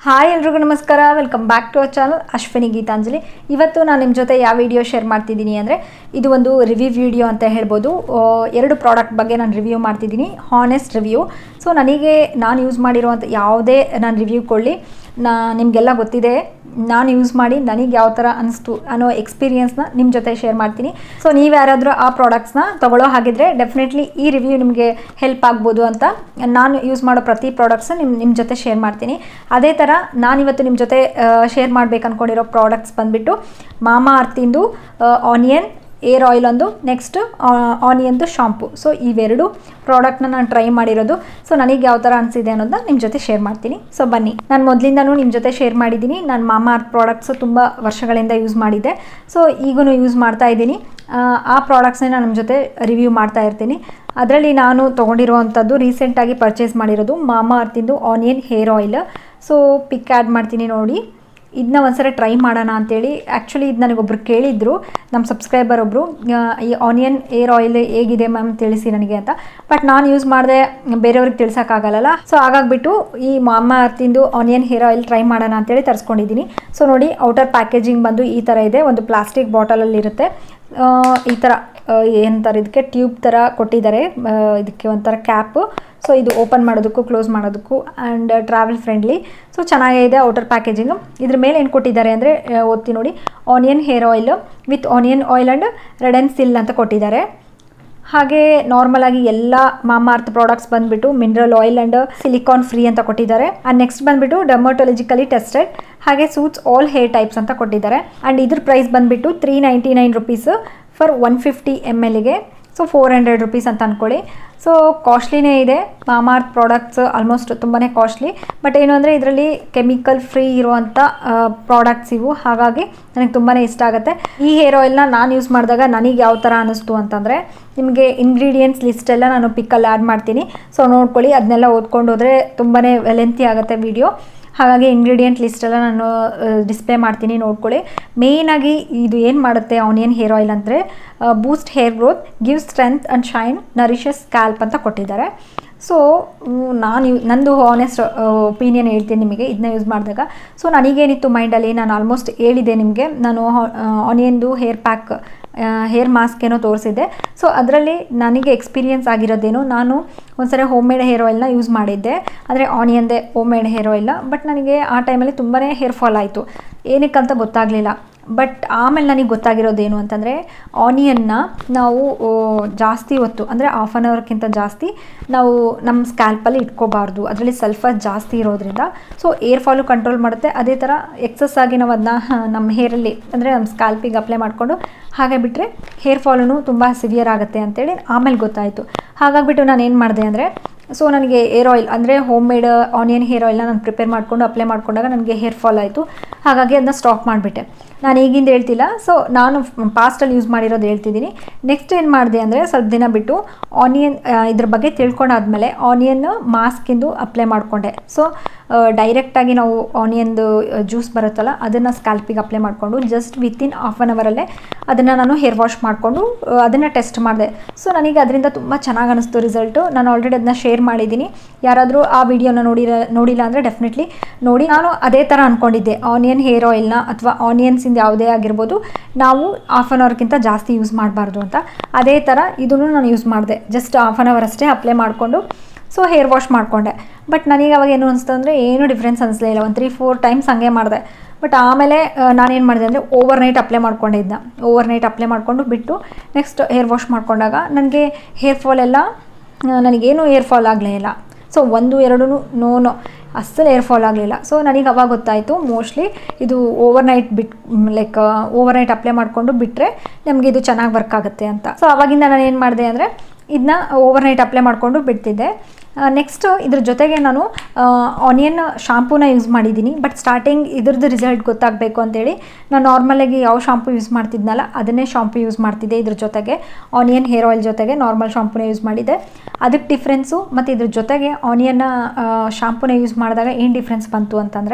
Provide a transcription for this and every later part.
hi ಎಲ್ರಿಗೂ ನಮಸ್ಕಾರ welcome back to our channel Ashwini Geetanjali ಇವತ್ತು ನಾನು ನಿಮ್ಮ ಜೊತೆ ಯಾವ ವಿಡಿಯೋ ಶೇರ್ ಮಾಡ್ತಿದ್ದೀನಿ ಅಂದರೆ ಇದು ಒಂದು ರಿವ್ಯೂ ವಿಡಿಯೋ ಅಂತ ಹೇಳ್ಬೋದು ಆ, ಎರಡು ಪ್ರಾಡಕ್ಟ್ ಬಗ್ಗೆ ನಾನು ರಿವ್ಯೂ ಮಾಡ್ತಿದ್ದೀನಿ ಹಾನೆಸ್ಟ್ ರಿವ್ಯೂ ಸೊ ನನಗೆ ನಾನು ಯೂಸ್ ಮಾಡಿರುವಂಥ ಯಾವುದೇ ನಾನು ರಿವ್ಯೂ ಕೊಡಲಿ ನಾ ನಿಮಗೆಲ್ಲ ಗೊತ್ತಿದೆ ನಾನು ಯೂಸ್ ಮಾಡಿ ನನಗೆ ಯಾವ ಥರ ಅನಿಸ್ತು ಅನ್ನೋ ಎಕ್ಸ್ಪೀರಿಯನ್ಸ್ನ ನಿಮ್ಮ ಜೊತೆ ಶೇರ್ ಮಾಡ್ತೀನಿ ಸೊ ನೀವು ಯಾರಾದರೂ ಆ ಪ್ರಾಡಕ್ಟ್ಸ್ನ ತಗೊಳ್ಳೋ ಹಾಗಿದ್ರೆ ಡೆಫಿನೆಟ್ಲಿ ಈ ರಿವ್ಯೂ ನಿಮಗೆ ಹೆಲ್ಪ್ ಆಗ್ಬೋದು ಅಂತ ನಾನು ಯೂಸ್ ಮಾಡೋ ಪ್ರತಿ ಪ್ರಾಡಕ್ಟ್ಸ್ ನಿಮ್ಮ ನಿಮ್ಮ ಜೊತೆ ಶೇರ್ ಮಾಡ್ತೀನಿ ಅದೇ ಥರ ನಾನಿವತ್ತು ನಿಮ್ಮ ಜೊತೆ ಶೇರ್ ಮಾಡ್ಬೇಕು ಅಂದ್ಕೊಂಡಿರೋ ಪ್ರಾಡಕ್ಟ್ಸ್ ಬಂದುಬಿಟ್ಟು ಮಾಮಾ ಅರ್ತಿಂದು ಆನಿಯನ್ ಏರ್ ಆಯಿಲ್ ಒಂದು ನೆಕ್ಸ್ಟ್ ಆನಿಯನ್ದು ಶಾಂಪು ಸೊ ಇವೆರಡು ಪ್ರಾಡಕ್ಟ್ನ ನಾನು ಟ್ರೈ ಮಾಡಿರೋದು ಸೊ ನನಗೆ ಯಾವ ಥರ ಅನಿಸಿದೆ ಅನ್ನೋದನ್ನ ನಿಮ್ಮ ಜೊತೆ ಶೇರ್ ಮಾಡ್ತೀನಿ ಸೊ ಬನ್ನಿ ನಾನು ಮೊದಲಿಂದನೂ ನಿಮ್ಮ ಜೊತೆ ಶೇರ್ ಮಾಡಿದ್ದೀನಿ ನಾನು ಮಾಮಾ ಅರ್ತ್ ಪ್ರಾಡಕ್ಟ್ಸು ತುಂಬ ವರ್ಷಗಳಿಂದ ಯೂಸ್ ಮಾಡಿದ್ದೆ ಸೊ ಈಗೂ ಯೂಸ್ ಮಾಡ್ತಾ ಇದ್ದೀನಿ ಆ, ಆ ಪ್ರಾಡಕ್ಟ್ಸ್ನೇ ನಾನು ನಿಮ್ಮ ಜೊತೆ ರಿವ್ಯೂ ಮಾಡ್ತಾ ಇರ್ತೀನಿ ಅದರಲ್ಲಿ ನಾನು ತೊಗೊಂಡಿರುವಂಥದ್ದು ರೀಸೆಂಟಾಗಿ ಪರ್ಚೇಸ್ ಮಾಡಿರೋದು ಮಾಮಾ ಅರ್ತಿಂದು onion hair oil so pick add ಮಾಡ್ತೀನಿ ನೋಡಿ ಇದನ್ನ ಒಂದ್ಸಲ ಟ್ರೈ ಮಾಡೋಣ ಅಂತೇಳಿ ಆ್ಯಕ್ಚುಲಿ ಇದು ನನಗೊಬ್ರು ಕೇಳಿದ್ರು ನಮ್ಮ ಸಬ್ಸ್ಕ್ರೈಬರ್ ಒಬ್ಬರು ಈ ಆನಿಯನ್ ಏರ್ ಆಯಿಲ್ ಹೇಗಿದೆ ಮ್ಯಾಮ್ ತಿಳಿಸಿ ನನಗೆ ಅಂತ ಬಟ್ ನಾನು ಯೂಸ್ ಮಾಡಿದೆ ಬೇರೆಯವ್ರಿಗೆ ತಿಳ್ಸೋಕ್ಕಾಗಲ್ಲ ಸೊ ಹಾಗಾಗ್ಬಿಟ್ಟು ಈ ಮಾಮ ಅರ್ತಿಂದು ಆನಿಯನ್ ಹೇರ್ ಆಯಿಲ್ ಟ್ರೈ ಮಾಡೋಣ ಅಂತೇಳಿ ತರಿಸ್ಕೊಂಡಿದ್ದೀನಿ ಸೊ ನೋಡಿ ಔಟರ್ ಪ್ಯಾಕೇಜಿಂಗ್ ಬಂದು ಈ ಥರ ಇದೆ ಒಂದು ಪ್ಲಾಸ್ಟಿಕ್ ಬಾಟಲಲ್ಲಿ ಇರುತ್ತೆ ಆ, ಈ ಥರ ಏನಂತಾರೆ ಇದಕ್ಕೆ ಟ್ಯೂಬ್ ಥರ ಕೊಟ್ಟಿದ್ದಾರೆ ಆ, ಇದಕ್ಕೆ ಒಂಥರ ಕ್ಯಾಪು ಸೊ ಇದು ಓಪನ್ ಮಾಡೋದಕ್ಕೂ ಕ್ಲೋಸ್ ಮಾಡೋದಕ್ಕೂ ಆ್ಯಂಡ್ ಟ್ರಾವೆಲ್ ಫ್ರೆಂಡ್ಲಿ ಸೊ ಚೆನ್ನಾಗಿದೆ ಔಟರ್ ಪ್ಯಾಕೇಜಿಂಗು ಇದ್ರ ಮೇಲೆ ಏನು ಕೊಟ್ಟಿದ್ದಾರೆ ಅಂದರೆ ಓದ್ತಿ ನೋಡಿ onion hair oil with onion oil and red and ಸಿಲ್ ಅಂತ ಕೊಟ್ಟಿದ್ದಾರೆ ಹಾಗೆ ನಾರ್ಮಲ್ ಆಗಿ ಎಲ್ಲ ಮಾಮಾರ್ತ್ ಪ್ರಾಡಕ್ಟ್ಸ್ ಬಂದ್ಬಿಟ್ಟು mineral oil and silicone free ಅಂತ ಕೊಟ್ಟಿದ್ದಾರೆ ಆ್ಯಂಡ್ ನೆಕ್ಸ್ಟ್ ಬಂದ್ಬಿಟ್ಟು ಡರ್ಮಟೊಲಜಿಕಲಿ ಟೆಸ್ಟೆಡ್ ಹಾಗೆ ಸೂಟ್ಸ್ ಆಲ್ ಹೇರ್ ಟೈಪ್ಸ್ ಅಂತ ಕೊಟ್ಟಿದ್ದಾರೆ ಆ್ಯಂಡ್ ಇದ್ರ ಪ್ರೈಸ್ ಬಂದ್ಬಿಟ್ಟು three ninety nine rupees for one fifty M ಎಲ್ಗೆ ಸೊ ಫೋರ್ ಹಂಡ್ರೆಡ್ ರುಪೀಸ್ ಅಂತ ಅಂದ್ಕೊಳ್ಳಿ ಸೊ ಕಾಸ್ಟ್ಲಿನೇ ಇದೆ ಮಾಮಾರ್ತ್ ಪ್ರಾಡಕ್ಟ್ಸ್ ಆಲ್ಮೋಸ್ಟ್ ತುಂಬಾ ಕಾಸ್ಟ್ಲಿ ಬಟ್ ಏನು ಅಂದರೆ ಇದರಲ್ಲಿ ಕೆಮಿಕಲ್ ಫ್ರೀ ಇರುವಂಥ ಪ್ರಾಡಕ್ಟ್ಸ್ ಇವು ಹಾಗಾಗಿ ನನಗೆ ತುಂಬಾ ಇಷ್ಟ ಆಗುತ್ತೆ ಈ ಹೇರ್ ಆಯಿಲ್ನ ನಾನು ಯೂಸ್ ಮಾಡಿದಾಗ ನನಗೆ ಯಾವ ಥರ ಅನ್ನಿಸ್ತು ಅಂತಂದರೆ ನಿಮಗೆ ಇಂಗ್ರೀಡಿಯೆಂಟ್ಸ್ ಲಿಸ್ಟ್ ಎಲ್ಲ ನಾನು ಪಿಕ್ಕಲ್ಲಿ ಆ್ಯಡ್ ಮಾಡ್ತೀನಿ ಸೊ ನೋಡ್ಕೊಳ್ಳಿ ಅದನ್ನೆಲ್ಲ ಓದ್ಕೊಂಡು ಹೋದರೆ ತುಂಬಾ ಲೆಂತಿ ಆಗುತ್ತೆ ವಿಡಿಯೋ ಹಾಗಾಗಿ ಇಂಗ್ರೀಡಿಯೆಂಟ್ ಲಿಸ್ಟ್ ಎಲ್ಲ ನಾನು ಡಿಸ್ಪ್ಲೇ ಮಾಡ್ತೀನಿ ನೋಡ್ಕೊಳ್ಳಿ ಮೇಯ್ನಾಗಿ ಇದು ಏನು ಮಾಡುತ್ತೆ ಆನಿಯನ್ ಹೇರ್ ಆಯಿಲ್ ಅಂದರೆ boost hair growth give strength and shine nourishes scalp ಅಂತ ಕೊಟ್ಟಿದ್ದಾರೆ ಸೊ ನಾನು ಯು ನಂದು ಆನೆಸ್ಟ್ ಒಪಿನಿಯನ್ ಹೇಳ್ತೀನಿ ನಿಮಗೆ ಇದನ್ನ ಯೂಸ್ ಮಾಡಿದಾಗ ಸೊ ನನಗೇನಿತ್ತು ಮೈಂಡಲ್ಲಿ ನಾನು ಆಲ್ಮೋಸ್ಟ್ ಹೇಳಿದೆ ನಿಮಗೆ ನಾನು ಆನಿಯನ್ದು ಹೇರ್ ಪ್ಯಾಕ್ ಹೇರ್ ಮಾಸ್ಕ್ ಏನೋ ತೋರಿಸಿದ್ದೆ ಸೊ ಅದರಲ್ಲಿ ನನಗೆ ಎಕ್ಸ್ಪೀರಿಯನ್ಸ್ ಆಗಿರೋದೇನು ನಾನು ಒಂದ್ಸರಿ ಹೋಮ್ ಮೇಡ್ ಹೇರ್ ಆಯಿಲ್ನ ಯೂಸ್ ಮಾಡಿದ್ದೆ ಅಂದರೆ ಆನಿಯನ್ದೇ ಹೋಮ್ ಮೇಡ್ ಹೇರ್ ಆಯಿಲ್ನ ಬಟ್ ನನಗೆ ಆ ಟೈಮಲ್ಲಿ ತುಂಬಾ ಹೇರ್ ಫಾಲ್ ಆಯಿತು ಏನಕ್ಕಂತ ಗೊತ್ತಾಗಲಿಲ್ಲ ಬಟ್ ಆಮೇಲೆ ನನಗೆ ಗೊತ್ತಾಗಿರೋದೇನು ಅಂತಂದರೆ ಆನಿಯನ್ನ ನಾವು ಆ, ಜಾಸ್ತಿ ಹೊತ್ತು ಅಂದರೆ ಹಾಫ್ ಆನ್ ಅವರ್ಕ್ಕಿಂತ ಜಾಸ್ತಿ ನಾವು ನಮ್ಮ ಸ್ಕ್ಯಾಲ್ಪಲ್ಲಿ ಇಟ್ಕೋಬಾರ್ದು ಅದರಲ್ಲಿ ಸಲ್ಫರ್ ಜಾಸ್ತಿ ಇರೋದ್ರಿಂದ ಸೊ ಏರ್ ಫಾಲು ಕಂಟ್ರೋಲ್ ಮಾಡುತ್ತೆ ಅದೇ ಥರ ಎಕ್ಸಸ್ ಆಗಿ ನಾವು ಅದನ್ನ ನಮ್ಮ ಹೇರಲ್ಲಿ ಅಂದರೆ ನಮ್ಮ ಸ್ಕ್ಯಾಲ್ಪಿಗೆ ಅಪ್ಲೈ ಮಾಡಿಕೊಂಡು ಹಾಗೆ ಬಿಟ್ಟರೆ ಹೇರ್ ಫಾಲೂ ತುಂಬ ಸಿವಿಯರ್ ಆಗುತ್ತೆ ಅಂತೇಳಿ ಆಮೇಲೆ ಗೊತ್ತಾಯಿತು ಹಾಗಾಗ್ಬಿಟ್ಟು ನಾನು ಏನು ಮಾಡಿದೆ ಅಂದರೆ ಸೊ ನನಗೆ ಏರ್ ಆಯಿಲ್ ಅಂದರೆ ಹೋಮ್ ಮೇಡ್ ಆನಿಯನ್ ಹೇರ್ ಆಯಿಲ್ನ ನಾನು ಪ್ರಿಪೇರ್ ಮಾಡಿಕೊಂಡು ಅಪ್ಲೈ ಮಾಡ್ಕೊಂಡಾಗ ನನಗೆ ಹೇರ್ ಫಾಲ್ ಆಯಿತು ಹಾಗಾಗಿ ಅದನ್ನ ಸ್ಟಾಪ್ ಮಾಡಿಬಿಟ್ಟೆ ನಾನು ಈಗಿಂದ ಹೇಳ್ತಿಲ್ಲ ಸೊ ನಾನು ಪಾಸ್ಟಲ್ಲಿ ಯೂಸ್ ಮಾಡಿರೋದು ಹೇಳ್ತಿದ್ದೀನಿ ನೆಕ್ಸ್ಟ್ ಏನು ಮಾಡಿದೆ ಅಂದರೆ ಸ್ವಲ್ಪ ದಿನ ಬಿಟ್ಟು ಆನಿಯನ್ ಇದ್ರ ಬಗ್ಗೆ ತಿಳ್ಕೊಂಡಾದ್ಮೇಲೆ ಆನಿಯನ್ ಮಾಸ್ಕಿಂದು ಅಪ್ಲೈ ಮಾಡಿಕೊಂಡೆ ಸೊ ಡೈರೆಕ್ಟಾಗಿ ನಾವು ಆನಿಯನ್ದು ಜ್ಯೂಸ್ ಬರುತ್ತಲ್ಲ ಅದನ್ನು ಸ್ಕ್ಯಾಲ್ಪಿಗೆ ಅಪ್ಲೈ ಮಾಡಿಕೊಂಡು ಜಸ್ಟ್ ವಿತಿನ್ ಹಾಫ್ ಆನ್ ಅವರಲ್ಲೇ ಅದನ್ನು ನಾನು ಹೇರ್ ವಾಶ್ ಮಾಡಿಕೊಂಡು ಅದನ್ನು ಟೆಸ್ಟ್ ಮಾಡಿದೆ ಸೊ ನನಗೆ ಅದರಿಂದ ತುಂಬ ಚೆನ್ನಾಗಿ ಅನಿಸ್ತು ರಿಸಲ್ಟು ನಾನು ಆಲ್ರೆಡಿ ಅದನ್ನ ಶೇರ್ ಮಾಡಿದ್ದೀನಿ ಯಾರಾದರೂ ಆ ವಿಡಿಯೋನ ನೋಡಿರ ನೋಡಿಲ್ಲ ಅಂದರೆ ಡೆಫಿನೆಟ್ಲಿ ನೋಡಿ ನಾನು ಅದೇ ಥರ ಅಂದ್ಕೊಂಡಿದ್ದೆ ಆನಿಯನ್ ಹೇರ್ ಆಯಿಲ್ನ ಅಥವಾ ಆನಿಯನ್ಸಿಂದ ಯಾವುದೇ ಆಗಿರ್ಬೋದು ನಾವು ಹಾಫ್ ಆನ್ ಅವರ್ಗಿಂತ ಜಾಸ್ತಿ ಯೂಸ್ ಮಾಡಬಾರ್ದು ಅಂತ ಅದೇ ಥರ ಇದನ್ನು ನಾನು ಯೂಸ್ ಮಾಡಿದೆ ಜಸ್ಟ್ ಹಾಫ್ ಆನ್ ಅವರ್ ಅಷ್ಟೇ ಅಪ್ಲೈ ಮಾಡಿಕೊಂಡು ಸೊ ಹೇರ್ ವಾಶ್ ಮಾಡಿಕೊಂಡೆ ಬಟ್ ನನಗೆ ಅವಾಗ ಏನು ಅನಿಸ್ತು ಅಂದರೆ ಏನೂ ಡಿಫ್ರೆನ್ಸ್ ಅನಿಸ್ಲೇ ಇಲ್ಲ ಒಂದು ತ್ರೀ ಫೋರ್ ಟೈಮ್ಸ್ ಹಂಗೆ ಮಾಡಿದೆ ಬಟ್ ಆಮೇಲೆ ನಾನೇನು ಮಾಡಿದೆ ಅಂದರೆ ಓವರ್ ನೈಟ್ ಅಪ್ಲೈ ಮಾಡ್ಕೊಂಡೆ ಇದನ್ನ ಓವರ್ ನೈಟ್ ಅಪ್ಲೈ ಮಾಡಿಕೊಂಡು ಬಿಟ್ಟು ನೆಕ್ಸ್ಟ್ ಹೇರ್ ವಾಶ್ ಮಾಡ್ಕೊಂಡಾಗ ನನಗೆ ಹೇರ್ ಫಾಲ್ ಎಲ್ಲ ಆ, ನನಗೇನು ಹೇರ್ ಫಾಲ್ ಆಗಲೇ ಇಲ್ಲ ಸೊ ಒಂದು ಎರಡು ನೋ ನೋ ಅಸ್ಸಲು ಏರ್ ಫಾಲ್ ಆಗಲಿಲ್ಲ ಸೊ ನನಗೆ ಅವಾಗ ಗೊತ್ತಾಯಿತು ಮೋಸ್ಟ್ಲಿ ಇದು ಓವರ್ ನೈಟ್ ಬಿಟ್ ಲೈಕ್ ಓವರ್ ನೈಟ್ ಅಪ್ಲೈ ಮಾಡಿಕೊಂಡು ಬಿಟ್ಟರೆ ನಮಗೆ ಇದು ಚೆನ್ನಾಗಿ ವರ್ಕ್ ಆಗುತ್ತೆ ಅಂತ ಸೊ ಅವಾಗಿಂದ ನಾನು ಏನು ಮಾಡಿದೆ ಅಂದರೆ ಇದನ್ನ ಓವರ್ ನೈಟ್ ಅಪ್ಲೈ ಮಾಡಿಕೊಂಡು ಬಿಡ್ತಿದ್ದೆ ನೆಕ್ಸ್ಟ್ ಇದ್ರ ಜೊತೆಗೆ ನಾನು ಆನಿಯನ್ ಶಾಂಪೂನ ಯೂಸ್ ಮಾಡಿದ್ದೀನಿ ಬಟ್ ಸ್ಟಾರ್ಟಿಂಗ್ ಇದ್ರದ್ದು ರಿಸಲ್ಟ್ ಗೊತ್ತಾಗಬೇಕು ಅಂತೇಳಿ ನಾನು ನಾರ್ಮಲಾಗಿ ಯಾವ ಶಾಂಪೂ ಯೂಸ್ ಮಾಡ್ತಿದ್ನಲ್ಲ ಅದನ್ನೇ ಶಾಂಪೂ ಯೂಸ್ ಮಾಡ್ತಿದ್ದೆ ಇದ್ರ ಜೊತೆಗೆ ಆನಿಯನ್ ಹೇರ್ ಆಯಿಲ್ ಜೊತೆಗೆ ನಾರ್ಮಲ್ ಶಾಂಪೂನ ಯೂಸ್ ಮಾಡಿದ್ದೆ ಅದಕ್ಕೆ ಡಿಫ್ರೆನ್ಸು ಮತ್ತು ಇದ್ರ ಜೊತೆಗೆ ಆನಿಯನ್ನ ಶಾಂಪೂನ ಯೂಸ್ ಮಾಡಿದಾಗ ಏನು ಡಿಫ್ರೆನ್ಸ್ ಬಂತು ಅಂತಂದರೆ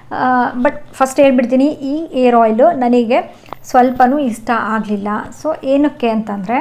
ಬಟ್ ಫಸ್ಟ್ ಹೇಳ್ಬಿಡ್ತೀನಿ ಈ ಏರ್ ಆಯಿಲು ನನಗೆ ಸ್ವಲ್ಪನೂ ಇಷ್ಟ ಆಗಲಿಲ್ಲ ಸೊ ಏನಕ್ಕೆ ಅಂತಂದರೆ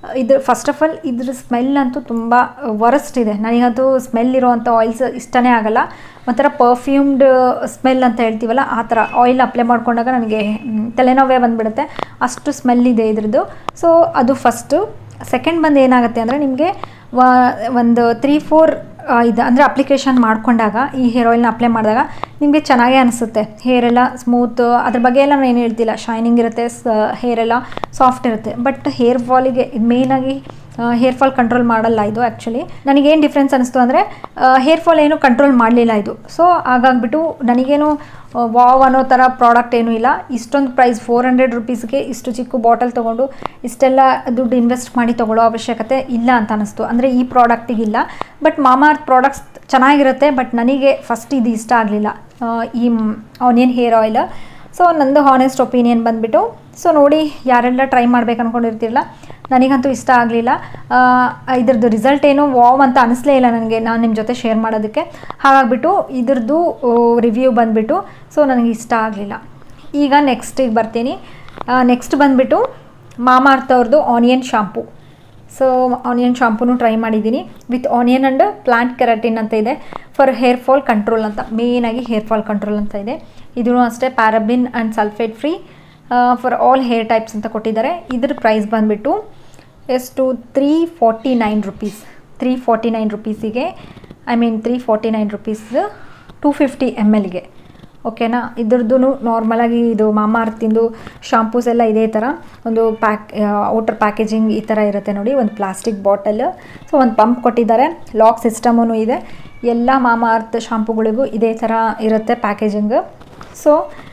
ಇದು ಫಸ್ಟ್ ಆಫ್ ಆಲ್ ಇದ್ರ ಸ್ಮೆಲ್ ಅಂತೂ ತುಂಬ ವರಸ್ಟ್ ಇದೆ ನನಗಂತೂ ಸ್ಮೆಲ್ ಇರೋವಂಥ ಆಯಿಲ್ಸ್ ಇಷ್ಟನೇ ಆಗಲ್ಲ ಒಂಥರ ಪರ್ಫ್ಯೂಮ್ಡ್ ಸ್ಮೆಲ್ ಅಂತ ಹೇಳ್ತೀವಲ್ಲ ಆ ಥರ ಆಯಿಲ್ ಅಪ್ಲೈ ಮಾಡ್ಕೊಂಡಾಗ ನನಗೆ ಮ್, ತಲೆನೋವೇ ಬಂದುಬಿಡುತ್ತೆ ಅಷ್ಟು ಸ್ಮೆಲ್ ಇದೆ ಇದ್ರದ್ದು ಸೊ ಅದು ಫಸ್ಟು ಸೆಕೆಂಡ್ ಬಂದು ಏನಾಗುತ್ತೆ ಅಂದರೆ ನಿಮಗೆ ಒಂದು ತ್ರೀ ಫೋರ್ ಇದು ಅಂದರೆ ಅಪ್ಲಿಕೇಶನ್ ಮಾಡ್ಕೊಂಡಾಗ ಈ ಹೇರ್ ಆಯಿಲ್ನ ಅಪ್ಲೈ ಮಾಡಿದಾಗ ನಿಮಗೆ ಚೆನ್ನಾಗೇ ಅನಿಸುತ್ತೆ ಹೇರ್ ಎಲ್ಲ ಸ್ಮೂತ್ ಅದ್ರ ಬಗ್ಗೆ ಎಲ್ಲ ನಾನು ಏನು ಹೇಳ್ತಿಲ್ಲ ಶೈನಿಂಗ್ ಇರುತ್ತೆ ಹೇರ್ ಎಲ್ಲ ಸಾಫ್ಟ್ ಇರುತ್ತೆ ಬಟ್ ಹೇರ್ ಫಾಲಿಗೆ ಮೇಯ್ನಾಗಿ ಹೇರ್ ಫಾಲ್ ಕಂಟ್ರೋಲ್ ಮಾಡಲ್ಲ ಇದು ಆ್ಯಕ್ಚುಲಿ ನನಗೇನು ಡಿಫ್ರೆನ್ಸ್ ಅನಿಸ್ತು ಅಂದರೆ ಹೇರ್ ಫಾಲ್ ಏನು ಕಂಟ್ರೋಲ್ ಮಾಡಲಿಲ್ಲ ಇದು ಸೊ ಹಾಗಾಗ್ಬಿಟ್ಟು ನನಗೇನು ವಾವ್ ಅನ್ನೋ ಥರ ಪ್ರಾಡಕ್ಟ್ ಏನೂ ಇಲ್ಲ ಇಷ್ಟೊಂದು ಪ್ರೈಸ್ ಫೋರ್ ಹಂಡ್ರೆಡ್ ರುಪೀಸ್ಗೆ ಇಷ್ಟು ಚಿಕ್ಕ ಬಾಟಲ್ ತೊಗೊಂಡು ಇಷ್ಟೆಲ್ಲ ದುಡ್ಡು ಇನ್ವೆಸ್ಟ್ ಮಾಡಿ ತೊಗೊಳ್ಳೋ ಅವಶ್ಯಕತೆ ಇಲ್ಲ ಅಂತ ಅನಿಸ್ತು ಅಂದರೆ ಈ ಪ್ರಾಡಕ್ಟಿಗಿಲ್ಲ ಬಟ್ ಮಾಮಾರ್ತ್ ಪ್ರಾಡಕ್ಟ್ಸ್ ಚೆನ್ನಾಗಿರುತ್ತೆ ಬಟ್ ನನಗೆ ಫಸ್ಟ್ ಇದು ಇಷ್ಟ ಆಗಲಿಲ್ಲ ಈ ಆನಿಯನ್ ಹೇರ್ ಆಯಿಲ್ ಸೊ ನಂದು ಹಾನೆಸ್ಟ್ ಒಪಿನಿಯನ್ ಬಂದುಬಿಟ್ಟು ಸೊ ನೋಡಿ ಯಾರೆಲ್ಲ ಟ್ರೈ ಮಾಡ್ಬೇಕು ಅಂದ್ಕೊಂಡಿರ್ತಿರಲ್ಲ ನನಗಂತೂ ಇಷ್ಟ ಆಗಲಿಲ್ಲ ಇದ್ರದ್ದು ರಿಸಲ್ಟ್ ಏನು ವಾವ್ ಅಂತ ಅನಿಸ್ಲೇ ಇಲ್ಲ ನನಗೆ ನಾನು ನಿಮ್ಮ ಜೊತೆ ಶೇರ್ ಮಾಡೋದಕ್ಕೆ ಹಾಗಾಗ್ಬಿಟ್ಟು ಇದ್ರದ್ದು ರಿವ್ಯೂ ಬಂದುಬಿಟ್ಟು ಸೊ ನನಗೆ ಇಷ್ಟ ಆಗಲಿಲ್ಲ ಈಗ ನೆಕ್ಸ್ಟಿಗೆ ಬರ್ತೀನಿ ನೆಕ್ಸ್ಟ್ ಬಂದುಬಿಟ್ಟು ಮಾಮಾರ್ತ್ ಅವ್ರದ್ದು ಆನಿಯನ್ ಶಾಂಪು ಸೊ ಆನಿಯನ್ ಶಾಂಪೂನು ಟ್ರೈ ಮಾಡಿದ್ದೀನಿ with onion and plant keratin ಅಂತ ಇದೆ ಫಾರ್ ಹೇರ್ ಫಾಲ್ ಕಂಟ್ರೋಲ್ ಅಂತ ಮೇಯ್ನಾಗಿ ಹೇರ್ ಫಾಲ್ ಕಂಟ್ರೋಲ್ ಅಂತ ಇದೆ ಇದೂ ಅಷ್ಟೇ paraben and sulphate free for all hair types ಅಂತ ಕೊಟ್ಟಿದ್ದಾರೆ ಇದ್ರ ಪ್ರೈಸ್ ಬಂದುಬಿಟ್ಟು ಎಷ್ಟು three forty nine rupees three forty nine ರುಪೀಸಿಗೆ I mean three forty nine rupees two fifty M ಎಲ್ಗೆ ಓಕೆನಾ ಇದ್ರದ್ದು ನಾರ್ಮಲಾಗಿ ಇದು ಮಾಮಾರ್ತಿಂದು ಶಾಂಪೂಸ್ ಎಲ್ಲ ಇದೇ ಥರ ಒಂದು ಪ್ಯಾಕ್ ಔಟರ್ ಪ್ಯಾಕೇಜಿಂಗ್ ಈ ಥರ ಇರುತ್ತೆ ನೋಡಿ ಒಂದು ಪ್ಲಾಸ್ಟಿಕ್ ಬಾಟಲ್ ಸೊ ಒಂದು ಪಂಪ್ ಕೊಟ್ಟಿದ್ದಾರೆ ಲಾಕ್ ಸಿಸ್ಟಮೂ ಇದೆ ಎಲ್ಲ ಮಾಮಾರ್ತ್ ಶಾಂಪೂಗಳಿಗೂ ಇದೇ ಥರ ಇರುತ್ತೆ ಪ್ಯಾಕೇಜಿಂಗ್ ಸೊ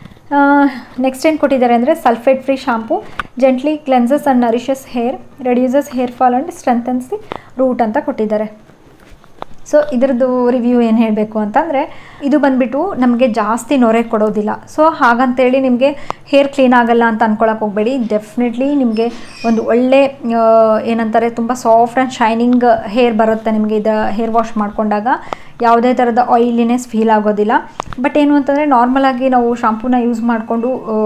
ನೆಕ್ಸ್ಟ್ ಏನು ಕೊಟ್ಟಿದ್ದಾರೆ ಅಂದರೆ sulphate free shampoo gently cleanses and nourishes hair reduces hair fall and strengthens the root ಅಂತ ಕೊಟ್ಟಿದ್ದಾರೆ ಸೊ ಇದ್ರದ್ದು ರಿವ್ಯೂ ಏನು ಹೇಳಬೇಕು ಅಂತಂದರೆ ಇದು ಬಂದುಬಿಟ್ಟು ನಮಗೆ ಜಾಸ್ತಿ ನೊರೆ ಕೊಡೋದಿಲ್ಲ ಸೊ ಹಾಗಂತೇಳಿ ನಿಮಗೆ ಹೇರ್ ಕ್ಲೀನ್ ಆಗಲ್ಲ ಅಂತ ಅನ್ಕೊಳಕ್ಕೆ ಹೋಗಬೇಡಿ ಡೆಫಿನೆಟ್ಲಿ ನಿಮಗೆ ಒಂದು ಒಳ್ಳೆ ಆ, ಏನಂತಾರೆ ತುಂಬ ಸಾಫ್ಟ್ ಆ್ಯಂಡ್ ಶೈನಿಂಗ್ ಹೇರ್ ಬರುತ್ತೆ ನಿಮಗೆ ಇದು ಹೇರ್ ವಾಶ್ ಮಾಡ್ಕೊಂಡಾಗ ಯಾವುದೇ ಥರದ ಆಯಿಲಿನೆಸ್ ಫೀಲ್ ಆಗೋದಿಲ್ಲ ಬಟ್ ಏನು ಅಂತಂದರೆ ನಾರ್ಮಲಾಗಿ ನಾವು ಶಾಂಪೂನ ಯೂಸ್ ಮಾಡಿಕೊಂಡು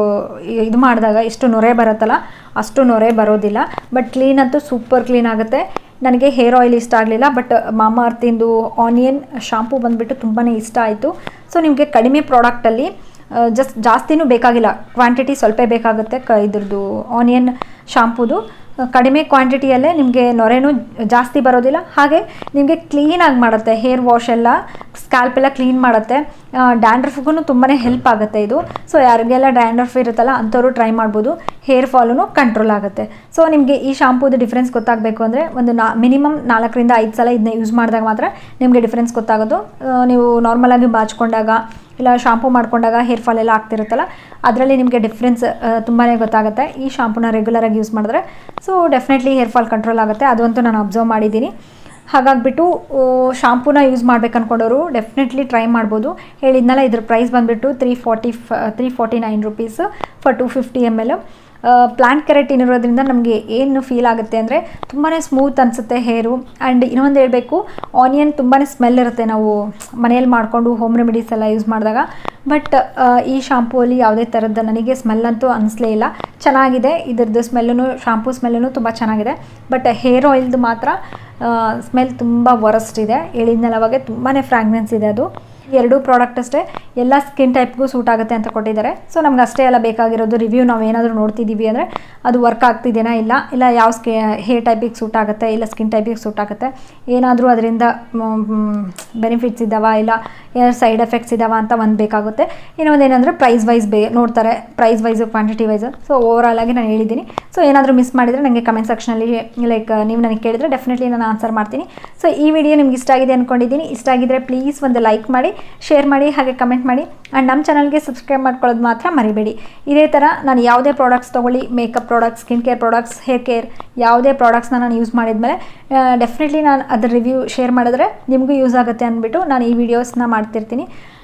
ಇದು ಮಾಡಿದಾಗ ಎಷ್ಟು ನೊರೆ ಬರುತ್ತಲ್ಲ ಅಷ್ಟು ನೊರೆ ಬರೋದಿಲ್ಲ ಬಟ್ ಕ್ಲೀನ್ ಅಂತೂ ಸೂಪರ್ ಕ್ಲೀನ್ ಆಗುತ್ತೆ ನನಗೆ ಹೇರ್ ಆಯಿಲ್ ಇಷ್ಟ ಆಗಲಿಲ್ಲ ಬಟ್ ಮಾಮಾ ಅರ್ತಿಂದು ಆನಿಯನ್ ಶಾಂಪೂ ಬಂದುಬಿಟ್ಟು ತುಂಬಾ ಇಷ್ಟ ಆಯಿತು ಸೊ ನಿಮಗೆ ಕಡಿಮೆ ಪ್ರಾಡಕ್ಟಲ್ಲಿ ಜಸ್ಟ್ ಜಾಸ್ತಿನೂ ಬೇಕಾಗಿಲ್ಲ ಕ್ವಾಂಟಿಟಿ ಸ್ವಲ್ಪ ಬೇಕಾಗುತ್ತೆ ಕ ಇದ್ರದ್ದು ಆನಿಯನ್ ಶಾಂಪೂದು ಕಡಿಮೆ ಕ್ವಾಂಟಿಟಿಯಲ್ಲೇ ನಿಮಗೆ ನೊರೆನೂ ಜಾಸ್ತಿ ಬರೋದಿಲ್ಲ ಹಾಗೆ ನಿಮಗೆ ಕ್ಲೀನಾಗಿ ಮಾಡುತ್ತೆ ಹೇರ್ ವಾಶ್ ಎಲ್ಲ ಸ್ಕ್ಯಾಲ್ಪ್ ಎಲ್ಲ ಕ್ಲೀನ್ ಮಾಡುತ್ತೆ ಡ್ಯಾಂಡ್ರಫ್ಗೂ ತುಂಬಾ ಹೆಲ್ಪ್ ಆಗುತ್ತೆ ಇದು ಸೊ ಯಾರಿಗೆಲ್ಲ ಡ್ಯಾಂಡ್ರಫ್ ಇರುತ್ತಲ್ಲ ಅಂಥವ್ರು ಟ್ರೈ ಮಾಡ್ಬೋದು ಹೇರ್ ಫಾಲೂ ಕಂಟ್ರೋಲ್ ಆಗುತ್ತೆ ಸೊ ನಿಮಗೆ ಈ ಶಾಂಪೂದು ಡಿಫ್ರೆನ್ಸ್ ಗೊತ್ತಾಗಬೇಕು ಅಂದರೆ ಒಂದು ನಾ ಮಿನಿಮಮ್ ನಾಲ್ಕರಿಂದ ಐದು ಸಲ ಇದನ್ನ ಯೂಸ್ ಮಾಡಿದಾಗ ಮಾತ್ರ ನಿಮಗೆ ಡಿಫ್ರೆನ್ಸ್ ಗೊತ್ತಾಗೋದು ಆ, ನೀವು ನಾರ್ಮಲಾಗಿ ಬಾಚ್ಕೊಂಡಾಗ ಇಲ್ಲ ಶಾಂಪೂ ಮಾಡ್ಕೊಂಡಾಗ ಹೇರ್ ಫಾಲ್ ಎಲ್ಲ ಆಗ್ತಿರುತ್ತಲ್ಲ ಅದರಲ್ಲಿ ನಿಮಗೆ ಡಿಫ್ರೆನ್ಸ್ ತುಂಬಾ ಗೊತ್ತಾಗುತ್ತೆ ಈ ಶಾಂಪೂನ ರೆಗ್ಯುಲರಾಗಿ ಯೂಸ್ ಮಾಡಿದ್ರೆ so definitely hair fall control ಆಗುತ್ತೆ ಅದಂತೂ ನಾನು ಅಬ್ಸರ್ವ್ ಮಾಡಿದ್ದೀನಿ ಹಾಗಾಗ್ಬಿಟ್ಟು ಶಾಂಪೂನ ಯೂಸ್ ಮಾಡ್ಬೇಕು ಅನ್ಕೊಂಡವರು ಡೆಫಿನೆಟ್ಲಿ ಟ್ರೈ ಮಾಡ್ಬೋದು ಹೇಳಿದ್ನಲ್ಲ ಇದ್ರ ಪ್ರೈಸ್ ಬಂದುಬಿಟ್ಟು ತ್ರೀ ಫಾರ್ಟಿ ಫ three forty nine rupees for two fifty M L plant keratin ಇರೋದ್ರಿಂದ ನಮಗೆ ಏನು ಫೀಲ್ ಆಗುತ್ತೆ ಅಂದರೆ ತುಂಬಾ ಸ್ಮೂತ್ ಅನಿಸುತ್ತೆ ಹೇರು ಆ್ಯಂಡ್ ಇನ್ನೊಂದು ಹೇಳಬೇಕು ಆನಿಯನ್ ತುಂಬಾ ಸ್ಮೆಲ್ ಇರುತ್ತೆ ನಾವು ಮನೆಯಲ್ಲಿ ಮಾಡಿಕೊಂಡು ಹೋಮ್ ರೆಮಿಡೀಸ್ ಎಲ್ಲ ಯೂಸ್ ಮಾಡಿದಾಗ ಬಟ್ ಈ ಶಾಂಪೂಲಿ ಯಾವುದೇ ಥರದ್ದು ನನಗೆ ಸ್ಮೆಲ್ ಅಂತೂ ಅನಿಸ್ಲೇ ಇಲ್ಲ ಚೆನ್ನಾಗಿದೆ ಇದ್ರದ್ದು ಸ್ಮೆಲ್ಲೂ ಶಾಂಪೂ ಸ್ಮೆಲ್ಲೂ ತುಂಬ ಚೆನ್ನಾಗಿದೆ ಬಟ್ ಹೇರ್ ಆಯಿಲ್ದು ಮಾತ್ರ ಸ್ಮೆಲ್ ತುಂಬ ವರಸ್ಟ್ ಇದೆ ಹೇಳಿದ್ನಲ್ಲ ಅವಾಗೆ ತುಂಬಾ ಫ್ರಾಗ್ನೆನ್ಸ್ ಇದೆ ಅದು ಎರಡೂ ಪ್ರಾಡಕ್ಟ್ ಅಷ್ಟೇ ಎಲ್ಲ ಸ್ಕಿನ್ ಟೈಪ್ಗೂ ಸೂಟ್ ಆಗುತ್ತೆ ಅಂತ ಕೊಟ್ಟಿದ್ದಾರೆ ಸೊ ನಮ್ಗೆ ಅಷ್ಟೇ ಎಲ್ಲ ಬೇಕಾಗಿರೋದು ರಿವ್ಯೂ ನಾವು ಏನಾದರೂ ನೋಡ್ತಿದ್ದೀವಿ ಅಂದರೆ ಅದು ವರ್ಕ್ ಆಗ್ತಿದೆಯಾ ಇಲ್ಲ ಇಲ್ಲ ಯಾವ ಸ್ಕಿ ಹೇರ್ ಟೈಪಿಗೆ ಸೂಟ್ ಆಗುತ್ತೆ ಇಲ್ಲ ಸ್ಕಿನ್ ಟೈಪಿಗೆ ಸೂಟ್ ಆಗುತ್ತೆ ಏನಾದರೂ ಅದರಿಂದ ಬೆನಿಫಿಟ್ಸ್ ಇದ್ದಾವ ಇಲ್ಲ ಏನಾದ್ರು ಸೈಡ್ ಎಫೆಕ್ಟ್ಸ್ ಇದ್ದಾವ ಅಂತ ಒಂದು ಬೇಕಾಗುತ್ತೆ ಇನ್ನೊಂದು ಏನಂದರೆ ಪ್ರೈಸ್ ವೈಸ್ ಬೇ ನೋಡ್ತಾರೆ price wise quantity wise so overall ಆಗಿ ನಾನು ಹೇಳಿದ್ದೀನಿ ಸೊ ಏನಾದರೂ ಮಿಸ್ ಮಾಡಿದರೆ ನನಗೆ ಕಮೆಂಟ್ ಸೆಕ್ಷನಲ್ಲಿ ಲೈಕ್ ನೀವು ನನಗೆ ಕೇಳಿದರೆ ಡೆಫಿನೆಟ್ಲಿ ನಾನು ಆನ್ಸರ್ ಮಾಡ್ತೀನಿ ಸೊ ಈ ವಿಡಿಯೋ ನಿಮ್ಗೆ ಇಷ್ಟ ಆಗಿದೆ ಅಂದ್ಕೊಂಡಿದ್ದೀನಿ ಇಷ್ಟ ಆಗಿದ್ರೆ ಪ್ಲೀಸ್ ಒಂದು ಲೈಕ್ ಮಾಡಿ ಶೇರ್ ಮಾಡಿ ಹಾಗೆ ಕಮೆಂಟ್ ಮಾಡಿ ಆ್ಯಂಡ್ ನಮ್ಮ ಚಾನಲ್ಗೆ ಸಬ್ಸ್ಕ್ರೈಬ್ ಮಾಡ್ಕೊಳ್ಳೋದು ಮಾತ್ರ ಮರಿಬೇಡಿ ಇದೇ ಥರ ನಾನು ಯಾವುದೇ ಪ್ರಾಡಕ್ಟ್ಸ್ ತೊಗೊಳ್ಳಿ makeup products skin care products hair care ಯಾವುದೇ ಪ್ರಾಡಕ್ಟ್ಸ್ನ ನಾನು ಯೂಸ್ ಮಾಡಿದ್ಮೇಲೆ ಡೆಫಿನೆಟ್ಲಿ ನಾನು ಅದ್ರ ರಿವ್ಯೂ ಶೇರ್ ಮಾಡಿದ್ರೆ ನಿಮಗೂ ಯೂಸ್ ಆಗುತ್ತೆ ಅಂದ್ಬಿಟ್ಟು ನಾನು ಈ ವಿಡಿಯೋಸ್ನ ಮಾಡ್ತಿರ್ತೀನಿ